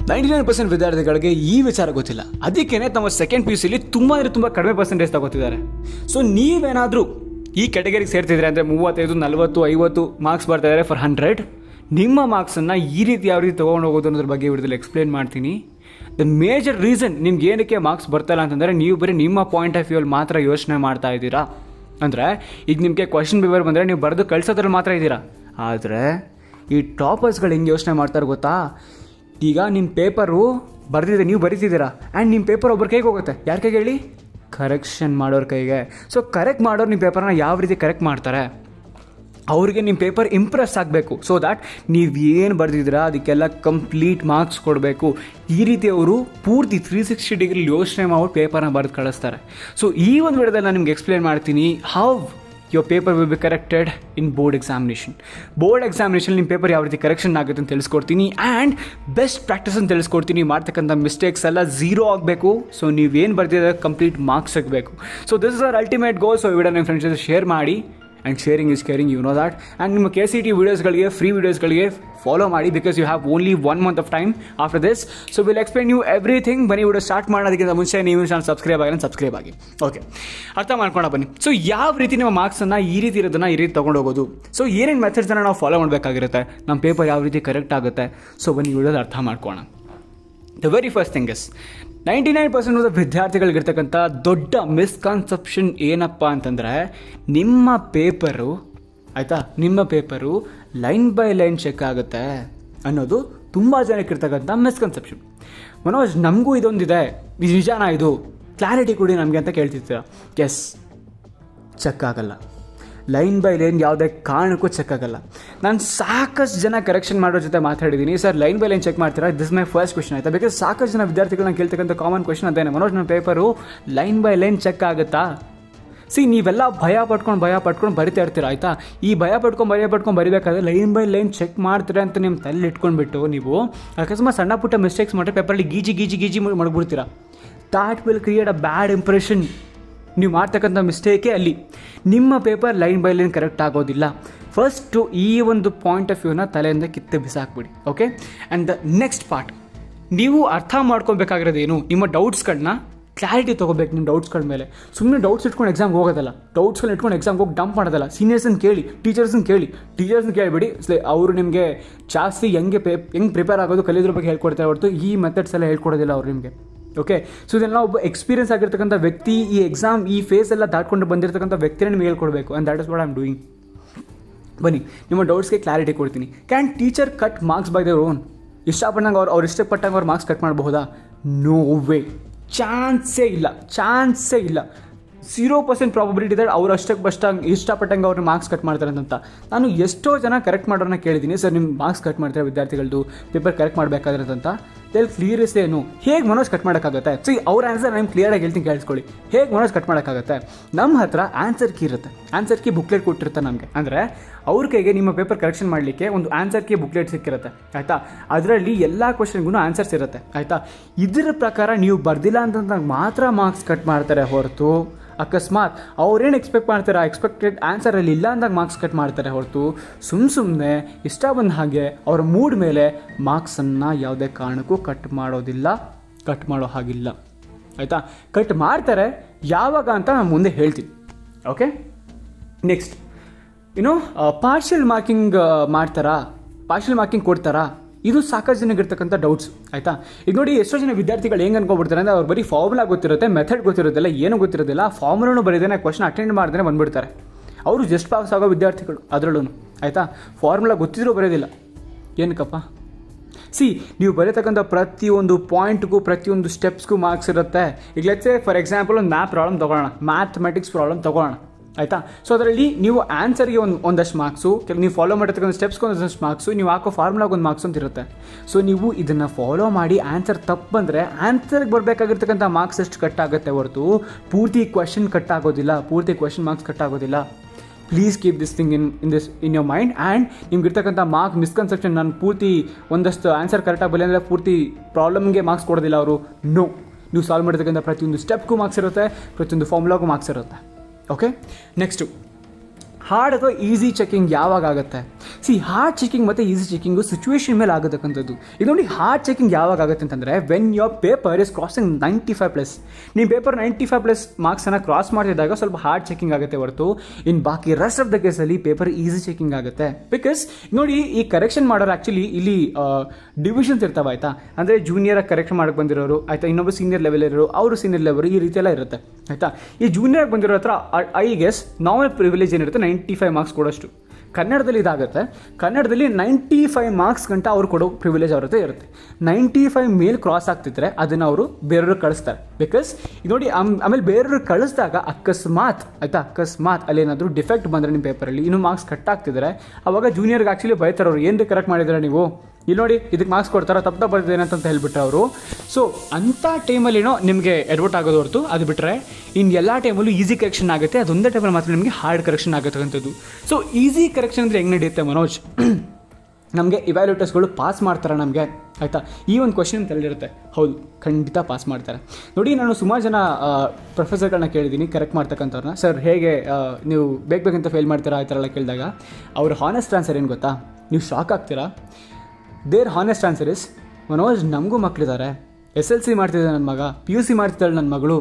ninety nine percent ವಿದ್ಯಾರ್ಥಿಗಳಿಗೆ ಈ ವಿಚಾರ ಗೊತ್ತಿಲ್ಲ ಅದಕ್ಕೇ ತಮ್ಮ ಸೆಕೆಂಡ್ ಪಿ ಯು ಸಿಲಿ ತುಂಬ ಅಂದರೆ ತುಂಬ ಕಡಿಮೆ ಪರ್ಸೆಂಟೇಜ್ ತಗೋತಿದ್ದಾರೆ ಸೊ ನೀವೇನಾದರೂ ಈ ಕ್ಯಾಟಗರಿಗೆ ಸೇರ್ತಿದ್ರೆ ಅಂದರೆ ಮೂವತ್ತೈದು ನಲವತ್ತು ಐವತ್ತು ಮಾರ್ಕ್ಸ್ ಬರ್ತಾ ಇದ್ದಾರೆ ಫಾರ್ ಹಂಡ್ರೆಡ್ ನಿಮ್ಮ ಮಾರ್ಕ್ಸನ್ನು ಈ ರೀತಿ ಯಾವ ರೀತಿ ತೊಗೊಂಡು ಹೋಗೋದು ಅನ್ನೋದ್ರ ಬಗ್ಗೆ ವಿಡಿಯೋದಲ್ಲಿ ಎಕ್ಸ್ಪ್ಲೇನ್ ಮಾಡ್ತೀನಿ ದ ಮೇಜರ್ ರೀಸನ್ ನಿಮ್ಗೆ ಏನಕ್ಕೆ ಮಾರ್ಕ್ಸ್ ಬರ್ತಾಯಿಲ್ಲ ಅಂತಂದರೆ ನೀವು ಬರೀ ನಿಮ್ಮ ಪಾಯಿಂಟ್ ಆಫ್ ವ್ಯೂಲ್ಲಿ ಮಾತ್ರ ಯೋಚನೆ ಮಾಡ್ತಾ ಇದ್ದೀರಾ ಅಂದರೆ ಈಗ ನಿಮಗೆ ಕ್ವಶನ್ ಪೇಪರ್ ಬಂದರೆ ನೀವು ಬರೆದು ಕಳ್ಸೋದ್ರಲ್ಲಿ ಮಾತ್ರ ಇದ್ದೀರಾ ಆದರೆ ಈ ಟಾಪರ್ಸ್ಗಳು ಹೆಂಗೆ ಯೋಚನೆ ಮಾಡ್ತಾರೆ ಗೊತ್ತಾ ಈಗ ನಿಮ್ಮ ಪೇಪರು ಬರೆದಿದೆ ನೀವು ಬರೀತಿದ್ದೀರಾ ಆ್ಯಂಡ್ ನಿಮ್ಮ ಪೇಪರ್ ಒಬ್ಬರ ಕೈಗೆ ಹೋಗುತ್ತೆ ಯಾರ ಕೈಗೆ ಹೇಳಿ ಕರೆಕ್ಷನ್ ಮಾಡೋರ ಕೈಗೆ ಸೊ ಕರೆಕ್ಟ್ ಮಾಡೋರು ನಿಮ್ಮ ಪೇಪರ್ನ ಯಾವ ರೀತಿ ಕರೆಕ್ಟ್ ಮಾಡ್ತಾರೆ ಅವ್ರಿಗೆ ನಿಮ್ಮ ಪೇಪರ್ ಇಂಪ್ರೆಸ್ ಆಗಬೇಕು ಸೊ ದ್ಯಾಟ್ ನೀವು ಏನು ಬರೆದಿದ್ದೀರಾ ಅದಕ್ಕೆಲ್ಲ ಕಂಪ್ಲೀಟ್ ಮಾರ್ಕ್ಸ್ ಕೊಡಬೇಕು ಈ ರೀತಿ ಅವರು ಪೂರ್ತಿ ತ್ರೀ ಸಿಕ್ಸ್ಟಿ ಡಿಗ್ರಿ ಯೋಚನೆ ಮಾಡ್ಬಿಟ್ಟು ಪೇಪರ್ನ ಬರೆದು ಕಳಿಸ್ತಾರೆ ಸೊ ಈ ಒಂದು ವಿಡಿಯೋದಲ್ಲಿ ನಾನು ನಿಮ್ಗೆ ಎಕ್ಸ್ಪ್ಲೇನ್ ಮಾಡ್ತೀನಿ how your paper will be corrected in board examination board examination ನಿಮ್ಮ ಪೇಪರ್ ಯಾವ ರೀತಿ ಕರೆಕ್ಷನ್ ಆಗುತ್ತೆ ಅಂತ ತಿಳಿಸ್ಕೊಡ್ತೀನಿ ಆ್ಯಂಡ್ ಬೆಸ್ಟ್ ಪ್ರಾಕ್ಟೀಸ್ ಅಂತ ತಿಳಿಸ್ಕೊಡ್ತೀನಿ ಮಾಡ್ತಕ್ಕಂಥ ಮಿಸ್ಟೇಕ್ಸ್ ಎಲ್ಲ ಝೀರೋ ಆಗಬೇಕು ಸೊ ನೀವೇನು ಬರ್ತಿದ್ರೆ ಕಂಪ್ಲೀಟ್ ಮಾರ್ಕ್ಸ್ ಸಿಗಬೇಕು so this is our ultimate goal so video ನಿಮ್ಮ ಫ್ರೆಂಡ್ಸ್ ಜೊತೆ ಶೇರ್ ಮಾಡಿ and sharing is caring you know that and ನಿಮ್ಮ ಕೆ ಸಿ ಟಿ ವೀಡಿಯೋಸ್ಗಳಿಗೆ ಫ್ರೀ ವೀಡಿಯೋಸ್ಗಳಿಗೆ ಫಾಲೋ ಮಾಡಿ because you have only one month of time after this so will explain you everything ಬನ್ನಿ video start ಮಾಡೋದಕ್ಕಿಂತ ಮುಂಚೆ ನೀವು channel subscribe ಆಗಿಲ್ಲ subscribe ಆಗಿ ಓಕೆ ಅರ್ಥ ಮಾಡ್ಕೊಂಡು ಬನ್ನಿ ಸೊ ಯಾವ ರೀತಿ ನಿಮ್ಮ ಮಾರ್ಕ್ಸನ್ನು ಈ ರೀತಿ ಇರೋದನ್ನು ಈ ರೀತಿ ತೊಗೊಂಡು ಹೋಗೋದು ಸೊ ಏನೇನು ಮೆಥಡ್ಸನ್ನು ನಾವು ಫಾಲೋ ಮಾಡಬೇಕಾಗಿರುತ್ತೆ ನಮ್ಮ ಪೇಪರ್ ಯಾವ ರೀತಿ ಕರೆಕ್ಟ್ ಆಗುತ್ತೆ ಸೊ ಬನ್ನಿ ವಿಡಿಯೋದ ಅರ್ಥ ಮಾಡ್ಕೋಣ the very first thing is ninety nine percent of ವಿದ್ಯಾರ್ಥಿಗಳಿಗಿರ್ತಕ್ಕಂಥ ದೊಡ್ಡ ಮಿಸ್ಕನ್ಸೆಪ್ಷನ್ ಏನಪ್ಪ ಅಂತಂದರೆ ನಿಮ್ಮ ಪೇಪರು ಆಯಿತಾ ನಿಮ್ಮ paper line by line check ಆಗುತ್ತೆ ಅನ್ನೋದು ತುಂಬ ಜನಕ್ಕಿರ್ತಕ್ಕಂಥ ಮಿಸ್ಕನ್ಸೆಪ್ಷನ್ ಮನೋಜ್ ನಮಗೂ ಇದೊಂದಿದೆ ಇದು ನಿಜಾನ ಇದು ಕ್ಲಾರಿಟಿ ಕೊಡಿ ನಮಗೆ ಅಂತ ಕೇಳ್ತಿರ್ತೀರ ಎಸ್ ಚೆಕ್ ಆಗಲ್ಲ ಲೈನ್ ಬೈ ಲೈನ್ ಯಾವುದೇ ಕಾರಣಕ್ಕೂ ಚೆಕ್ ಆಗಲ್ಲ ನಾನು ಸಾಕಷ್ಟು ಜನ ಕರೆಕ್ಷನ್ ಮಾಡೋ ಜೊತೆ ಮಾತಾಡಿದ್ದೀನಿ sir line by line check ಮಾಡ್ತೀರಾ ದಿಸ್ ಮೈ ಫಸ್ಟ್ ಕ್ವಶನ್ ಆಯ್ತಾ ಬಿಕಾಸ್ ಸಾಕಷ್ಟು ಜನ ವಿದ್ಯಾರ್ಥಿಗಳನ್ನ ಕೇಳ್ತಕ್ಕಂಥ ಕಾಮನ್ ಕ್ವಶನ್ ಅದೇನೆ ಮನೋಜ್ ನನ್ನ paper line by line check ಆಗುತ್ತಾ ಸಿ ನೀವೆಲ್ಲ ಭಯ ಪಟ್ಕೊಂಡು ಭಯ ಪಟ್ಕೊಂಡು ಬರಿತಾ ಇರ್ತೀರ ಆಯಿತಾ ಈ ಭಯ ಪಟ್ಕೊಂಡು ಭಯ ಪಟ್ಕೊಂಡು ಬರಿಬೇಕಾದ್ರೆ ಲೈನ್ ಬೈ ಲೈನ್ ಚೆಕ್ ಮಾಡ್ತೀರಾ ಅಂತ ನಿಮ್ಮ ತಲೆ ಇಟ್ಕೊಂಡ್ಬಿಟ್ಟು ನೀವು ಅಕಸ್ಮಾತ್ ಸಣ್ಣ ಪುಟ್ಟ ಮಿಸ್ಟೇಕ್ಸ್ ಮಾಡಿದ್ರೆ ಪೇಪರಲ್ಲಿ ಗೀಜಿ ಗೀಜಿ ಗೀಜಿ ಮಾಡ್ಬಿಡ್ತೀರಾ that will create a bad impression ನೀವು ಮಾಡ್ತಕ್ಕಂಥ ಮಿಸ್ಟೇಕೇ ಅಲ್ಲಿ ನಿಮ್ಮ paper line by line correct ಆಗೋದಿಲ್ಲ ಫಸ್ಟು ಈ ಒಂದು ಪಾಯಿಂಟ್ ಆಫ್ ವ್ಯೂನ ತಲೆಯಿಂದ ಕಿತ್ತೆ ಬಿಸಾಕ್ಬಿಡಿ okay and the next part ನೀವು ಅರ್ಥ ಮಾಡ್ಕೊಬೇಕಾಗಿರೋದೇನು ನಿಮ್ಮ ಡೌಟ್ಸ್ಗಳನ್ನ ಕ್ಲಾರಿಟಿ ತೊಗೋಬೇಕು ನಿಮ್ಮ ಡೌಟ್ಸ್ಗಳ ಮೇಲೆ ಸುಮ್ಮನೆ ಡೌಟ್ಸ್ ಇಟ್ಕೊಂಡು ಎಕ್ಸಾಮ್ಗೆ ಹೋಗೋದಲ್ಲ ಡೌಟ್ಸ್ಗಳನ್ನ ಇಟ್ಕೊಂಡು ಎಕ್ಸಾಮ್ಗೆ ಹೋಗಿ ಡಂಪ್ ಮಾಡೋದಲ್ಲ ಸೀನಿಯರ್ಸನ್ನ ಕೇಳಿ ಟೀಚರ್ಸನ್ನ ಕೇಳಿ ಟೀಚರ್ಸ್ನ ಕೇಳಿಬಿಡಿ ಅವರು ನಿಮಗೆ ಜಾಸ್ತಿ ಹೆಂಗೆ ಪೇ ಹೆಂಗೆ ಪ್ರಿಪೇರ್ ಆಗೋದು ಕಲಿಯೋದ್ರ ಬಗ್ಗೆ ಹೇಳ್ಕೊಡ್ತಾರೆ ಹೊರತು ಈ ಮೆಥಡ್ಸ್ ಎಲ್ಲ ಹೇಳ್ಕೊಡೋದಿಲ್ಲ ಅವ್ರು ನಿಮಗೆ ಓಕೆ ಸೊ ಇದೆಲ್ಲ ಒಬ್ಬ ಎಕ್ಸ್ಪೀರಿಯನ್ಸ್ ಆಗಿರ್ತಕ್ಕಂಥ ವ್ಯಕ್ತಿ ಈ ಎಕ್ಸಾಮ್ ಈ ಫೇಸ್ ಎಲ್ಲ ದಾಟ್ಕೊಂಡು ಬಂದಿರತಕ್ಕಂಥ ವ್ಯಕ್ತಿನೇ ನಿಮಗೆ ಹೇಳ್ಕೊಡ್ಬೇಕು and that is what I'm doing ಬನ್ನಿ ನಿಮ್ಮ ಡೌಟ್ಸ್ಗೆ ಕ್ಲಾರಿಟಿ ಕೊಡ್ತೀನಿ can teacher cut marks by ದೇವ್ರ ಓನ್ ಇಷ್ಟಪಟ್ಟಂಗೆ ಅವ್ರು ಅವ್ರು ಇಷ್ಟಪಟ್ಟಂಗೆ ಅವ್ರು ಮಾರ್ಕ್ಸ್ ಕಟ್ ಮಾಡಬಹುದಾ ನೋ ವೇ ಚಾನ್ಸೇ ಇಲ್ಲ ಚಾನ್ಸೇ ಇಲ್ಲ ಝೀರೋ ಪರ್ಸೆಂಟ್ ಪ್ರಾಬಬಿಲಿಟಿ ಇದೆ ಅವ್ರು ಅಷ್ಟಕ್ಕೆ ಬಷ್ಟಂಗೆ ಇಷ್ಟಪಟ್ಟಂಗೆ ಅವ್ರು ಮಾರ್ಕ್ಸ್ ಕಟ್ ಮಾಡ್ತಾರೆ ಅಂತ ನಾನು ಎಷ್ಟೋ ಜನ ಕರೆಕ್ಟ್ ಮಾಡೋರನ್ನ ಕೇಳಿದ್ದೀನಿ ಸರ್ ನಿಮ್ಮ ಮಾರ್ಕ್ಸ್ ಕಟ್ ಮಾಡ್ತಾರೆ ವಿದ್ಯಾರ್ಥಿಗಳದ್ದು ಪೇಪರ್ ಕರೆಕ್ಟ್ ಮಾಡಬೇಕಾದ್ರೆ ಅಂತ ತೆಲ್ ಕ್ಲಿಯರ್ ಇಸ್ ಏನು ಹೇಗೆ ಮನೋಜ್ ಕಟ್ ಮಾಡೋಕ್ಕಾಗುತ್ತೆ ಸೊ ಅವ್ರ ಆನ್ಸರ್ ನಾನು ಕ್ಲಿಯರಾಗಿ ಹೇಳ್ತೀನಿ ಕೇಳಿಸ್ಕೊಳ್ಳಿ ಹೇಗೆ ಮನೋಜ್ ಕಟ್ ಮಾಡೋಕ್ಕಾಗುತ್ತೆ ನಮ್ಮ ಹತ್ರ ಆನ್ಸರ್ ಕೀ ಇರುತ್ತೆ ಆನ್ಸರ್ ಕೀ ಬುಕ್ಲೆಟ್ ಕೊಟ್ಟಿರುತ್ತೆ ನಮಗೆ ಅಂದರೆ ಅವ್ರ ಕೈಗೆ ನಿಮ್ಮ ಪೇಪರ್ ಕರೆಕ್ಷನ್ ಮಾಡಲಿಕ್ಕೆ ಒಂದು ಆನ್ಸರ್ ಕೀ ಬುಕ್ಲೆಟ್ ಸಿಕ್ಕಿರುತ್ತೆ ಆಯಿತಾ ಅದರಲ್ಲಿ ಎಲ್ಲ ಕ್ವಶನ್ಗೂ ಆನ್ಸರ್ಸ್ ಇರುತ್ತೆ ಆಯಿತಾ ಇದರ ಪ್ರಕಾರ ನೀವು ಬರ್ದಿಲ್ಲ ಅಂತಂದಾಗ ಮಾತ್ರ ಮಾರ್ಕ್ಸ್ ಕಟ್ ಮಾಡ್ತಾರೆ ಹೊರತು ಅಕಸ್ಮಾತ್ ಅವ್ರೇನು ಎಕ್ಸ್ಪೆಕ್ಟ್ ಮಾಡ್ತಾರೆ ಎಕ್ಸ್ಪೆಕ್ಟೆಡ್ ಆನ್ಸರಲ್ಲಿ ಇಲ್ಲ ಅಂದಾಗ ಮಾರ್ಕ್ಸ್ ಕಟ್ ಮಾಡ್ತಾರೆ ಹೊರತು ಸುಮ್ಮ ಸುಮ್ಮನೆ ಇಷ್ಟ ಬಂದ ಹಾಗೆ ಅವ್ರ ಮೂಡ್ ಮೇಲೆ ಮಾರ್ಕ್ಸನ್ನು ಯಾವುದೇ ಕಾರಣಕ್ಕೂ ಕಟ್ ಮಾಡೋದಿಲ್ಲ ಕಟ್ ಮಾಡೋ ಹಾಗಿಲ್ಲ ಆಯಿತಾ ಕಟ್ ಮಾಡ್ತಾರೆ ಯಾವಾಗ ಅಂತ ನಾನು ಮುಂದೆ ಹೇಳ್ತೀನಿ ಓಕೆ ನೆಕ್ಸ್ಟ್ ಏನು ಪಾರ್ಷಿಯಲ್ ಮಾರ್ಕಿಂಗ್ ಮಾಡ್ತಾರಾ ಪಾರ್ಷಿಯಲ್ ಮಾರ್ಕಿಂಗ್ ಕೊಡ್ತಾರಾ ಇದು ಸಾಕಷ್ಟು ಜನಕ್ಕೆ ಇರ್ತಕ್ಕಂಥ ಡೌಟ್ಸ್ ಆಯಿತಾ ಈಗ ನೋಡಿ ಎಷ್ಟೋ ಜನ ವಿದ್ಯಾರ್ಥಿಗಳು ಹೆಂಗೆ ಅನ್ಕೊಬಿಡ್ತಾರೆ ಅಂದರೆ ಅವ್ರು ಬರೀ ಫಾರ್ಮುಲಾ ಗೊತ್ತಿರುತ್ತೆ ಮೆಥಡ್ ಗೊತ್ತಿರೋದಿಲ್ಲ ಏನು ಗೊತ್ತಿರೋದಿಲ್ಲ ಫಾರ್ಮುಲಾನು ಬರೀದೇನೆ ಕ್ವಶನ್ ಅಟೆಂಡ್ ಮಾಡ್ದೇ ಬಂದುಬಿಡ್ತಾರೆ ಅವರು ಜಸ್ಟ್ ಪಾಸ್ ಆಗೋ ವಿದ್ಯಾರ್ಥಿಗಳು ಅದರಲ್ಲೂ ಆಯಿತಾ ಫಾರ್ಮುಲಾ ಗೊತ್ತಿದ್ರೂ ಬರೋದಿಲ್ಲ ಏನಕ್ಕಪ್ಪ ಸಿ ನೀವು ಬರೀತಕ್ಕಂಥ ಪ್ರತಿಯೊಂದು ಪಾಯಿಂಟ್ಗೂ ಪ್ರತಿಯೊಂದು ಸ್ಟೆಪ್ಸ್ಗೂ ಮಾರ್ಕ್ಸ್ ಇರುತ್ತೆ ಈಗ ಲೆಟ್ಸೆ ಫಾರ್ ಎಕ್ಸಾಂಪಲ್ ಒಂದು ಮ್ಯಾಥ್ ಪ್ರಾಬ್ಲಮ್ ತೊಗೊಳ್ಳೋಣ ಮ್ಯಾಥಮೆಟಿಕ್ಸ್ ಪ್ರಾಬ್ಲಮ್ ತೊಗೊಳ್ಳೋಣ ಆಯಿತಾ ಸೊ ಅದರಲ್ಲಿ ನೀವು ಆನ್ಸರ್ಗೆ ಒಂದು ಒಂದಷ್ಟು ಮಾರ್ಕ್ಸು ಕೆಲವು ನೀವು ಫಾಲೋ ಮಾಡಿರ್ತಕ್ಕಂಥ ಸ್ಟೆಪ್ಸ್ಗೆ ಒಂದಷ್ಟು ಮಾರ್ಕ್ಸು ನೀವು ಹಾಕೋ ಫಾರ್ಮುಲಾಗೆ ಒಂದು ಮಾರ್ಕ್ಸ್ ಅಂತ ಇರುತ್ತೆ ಸೊ ನೀವು ಇದನ್ನು ಫಾಲೋ ಮಾಡಿ ಆನ್ಸರ್ ತಪ್ಪು ಬಂದರೆ ಆನ್ಸರ್ಗೆ ಬರಬೇಕಾಗಿರ್ತಕ್ಕಂಥ ಮಾರ್ಕ್ಸ್ ಎಷ್ಟು ಕಟ್ ಆಗುತ್ತೆ ಹೊರತು ಪೂರ್ತಿ ಕ್ವಶನ್ ಕಟ್ ಆಗೋದಿಲ್ಲ ಪೂರ್ತಿ ಕ್ವಶನ್ ಮಾರ್ಕ್ಸ್ ಕಟ್ ಆಗೋದಿಲ್ಲ please keep this thing in in this in your mind and ನಿಮ್ಗೆ ಇರ್ತಕ್ಕಂಥ ಮಾರ್ಕ್ ಮಿಸ್ಕನ್ಸೆಪ್ಷನ್ ನಾನು ಪೂರ್ತಿ ಒಂದಷ್ಟು ಆನ್ಸರ್ ಕರೆಕ್ಟಾಗಿ ಬರಲಿ ಅಂದರೆ ಪೂರ್ತಿ ಪ್ರಾಬ್ಲಮ್ಗೆ ಮಾರ್ಕ್ಸ್ ಕೊಡೋದಿಲ್ಲ ಅವರು ನೋ ನೀವು ಸಾಲ್ವ್ ಮಾಡಿರ್ತಕ್ಕಂಥ ಪ್ರತಿಯೊಂದು ಸ್ಟೆಪ್ಗೂ ಮಾರ್ಕ್ಸ್ ಇರುತ್ತೆ ಪ್ರತಿಯೊಂದು ಫಾರ್ಮುಲಾಗೂ ಮಾರ್ಕ್ಸ್ ಇರುತ್ತೆ ಓಕೆ ನೆಕ್ಸ್ಟು ಹಾರ್ಡ್ ಅಥವಾ ಈಸಿ ಚೆಕಿಂಗ್ ಯಾವಾಗ ಆಗುತ್ತೆ ಸಿ ಹಾರ್ಡ್ ಚೆಕಿಂಗ್ ಮತ್ತು ಈಸಿ ಚೆಕಿಂಗು ಸಿಚುವೇಶನ್ ಮೇಲೆ ಆಗತಕ್ಕಂಥದ್ದು ಈಗ ನೋಡಿ ಹಾರ್ಡ್ ಚೆಕಿಂಗ್ ಯಾವಾಗ ಆಗುತ್ತೆ ಅಂತಂದರೆ when your paper is crossing ninety five plus ನೀವು ಪೇಪರ್ ನೈಂಟಿ ಫೈವ್ ಪ್ಲಸ್ ಮಾರ್ಕ್ಸನ್ನು ಕ್ರಾಸ್ ಮಾಡ್ತಿದ್ದಾಗ ಸ್ವಲ್ಪ ಹಾರ್ಡ್ ಚೆಕಿಂಗ್ ಆಗುತ್ತೆ ಹೊರತು ಇನ್ನು ಬಾಕಿ ರೆಸ್ಟ್ ಆಫ್ ದ ಕೇಸಲ್ಲಿ ಪೇಪರ್ ಈಸಿ ಚೆಕಿಂಗ್ ಆಗುತ್ತೆ ಬಿಕಾಸ್ ನೋಡಿ ಈ ಕರೆಕ್ಷನ್ ಮಾಡೋರು ಆ್ಯಕ್ಚುಲಿ ಇಲ್ಲಿ ಡಿವಿಷನ್ಸ್ ಇರ್ತಾವೆ ಆಯ್ತಾ ಅಂದರೆ ಜೂನಿಯರ್ ಕರೆಕ್ಷನ್ ಮಾಡಕ್ಕೆ ಬಂದಿರೋರು ಆಯ್ತಾ ಇನ್ನೊಬ್ಬ ಸೀನಿಯರ್ ಲೆವೆಲ್ ಇರೋರು ಅವರು ಸೀನಿಯರ್ ಲೆವೆಲ್ ಈ ರೀತಿ ಎಲ್ಲ ಇರುತ್ತೆ ಆಯ್ತಾ ಈ ಜೂನಿಯರ್ ಬಂದಿರೋ ಹತ್ರ ಐ ಗೆಸ್ ನಾರ್ಮಲ್ ಪ್ರಿವಿಲೇಜ್ ಏನಿರುತ್ತೆ ನೈಂಟಿ ಫೈವ್ ಮಾರ್ಕ್ಸ್ ಕೊಡೋಷ್ಟು ಕನ್ನಡದಲ್ಲಿ ಇದಾಗುತ್ತೆ ಕನ್ನಡದಲ್ಲಿ ನೈಂಟಿ ಫೈವ್ ಮಾರ್ಕ್ಸ್ ಗಂಟ ಅವ್ರು ಕೊಡೋ ಪ್ರಿವಿಲೇಜ್ ಅವ್ರ ಹತ್ರ ಇರುತ್ತೆ ನೈಂಟಿ ಫೈವ್ ಮೇಲ್ ಕ್ರಾಸ್ ಆಗ್ತಿದ್ರೆ ಅದನ್ನು ಅವರು ಬೇರೆಯವ್ರಿಗೆ ಕಳಿಸ್ತಾರೆ ಬಿಕಾಸ್ ಈಗ ನೋಡಿ ಆಮ್- ಆಮೇಲೆ ಬೇರೆಯವ್ರಿಗೆ ಕಳಿಸಿದಾಗ ಅಕಸ್ಮಾತ್ ಆಯ್ತಾ ಅಕಸ್ಮಾತ್ ಅಲ್ಲಿ ಏನಾದರೂ ಡಿಫೆಕ್ಟ್ ಬಂದರೆ ನಿಮ್ಮ ಪೇಪರಲ್ಲಿ ಇನ್ನೂ ಮಾರ್ಕ್ಸ್ ಕಟ್ ಆಗ್ತಿದ್ರೆ ಅವಾಗ ಜೂನಿಯರ್ಗೆ ಆ್ಯಕ್ಚುಲಿ ಬೈತಾರೆ ಅವ್ರು ಏನು ಕರೆಕ್ಟ್ ಮಾಡಿದ್ರೆ ನೀವು ಇಲ್ಲಿ ನೋಡಿ ಇದಕ್ಕೆ ಮಾರ್ಕ್ಸ್ ಕೊಡ್ತಾರೆ ತಪ್ಪು ತಪ್ಪು ಬರ್ತಿದೆ ಅಂತ ಹೇಳ್ಬಿಟ್ರೆ ಅವರು ಸೊ ಅಂಥ ಟೈಮಲ್ಲಿನೋ ನಿಮಗೆ ಎಡ್ವರ್ಟ್ ಆಗೋದು ಹೊರತು ಅದು ಬಿಟ್ಟರೆ ಇನ್ನು ಎಲ್ಲ ಟೈಮಲ್ಲೂ ಈಸಿ ಕರೆಕ್ಷನ್ ಆಗುತ್ತೆ ಅದೊಂದೇ ಟೈಮಲ್ಲಿ ಮಾತ್ರ ನಿಮಗೆ ಹಾರ್ಡ್ ಕರೆಕ್ಷನ್ ಆಗತಕ್ಕಂಥದ್ದು ಸೊ ಈಸಿ ಕರೆಕ್ಷನ್ ಅಂದರೆ ಹೆಂಗೆ ನಡೆಯುತ್ತೆ ಮನೋಜ್ ನಮಗೆ ಇವ್ಯಾಲ್ಯೂಟರ್ಸ್ಗಳು ಪಾಸ್ ಮಾಡ್ತಾರೆ ನಮಗೆ ಆಯಿತಾ ಈ ಒಂದು ಕ್ವಶನ್ ತಲೆದಿರುತ್ತೆ ಹೌದು ಖಂಡಿತ ಪಾಸ್ ಮಾಡ್ತಾರೆ ನೋಡಿ ನಾನು ಸುಮಾರು ಜನ ಪ್ರೊಫೆಸರ್ಗಳನ್ನ ಕೇಳಿದ್ದೀನಿ ಕರೆಕ್ಟ್ ಮಾಡ್ತಕ್ಕಂಥವ್ರನ್ನ ಸರ್ ಹೇಗೆ ಆ, ನೀವು ಬೇಗ ಬೇಗಂತ ಫೇಲ್ ಮಾಡ್ತೀರಾ ಆ ಥರ ಎಲ್ಲ ಕೇಳಿದಾಗ ಅವ್ರ ಹಾನೆಸ್ಟ್ ಆನ್ಸರ್ ಏನು ಗೊತ್ತಾ ನೀವು ಶಾಕ್ ಆಗ್ತೀರಾ there honest answer is Manoj ನಮಗೂ ಮಕ್ಕಳಿದ್ದಾರೆ ಎಸ್ ಎಲ್ ಸಿ ಮಾಡ್ತಿದ್ದೆ ನನ್ನ ಮಗ ಪಿ ಯು ಸಿ ಮಾಡ್ತಿದ್ದಾಳೆ ನನ್ನ ಮಗಳು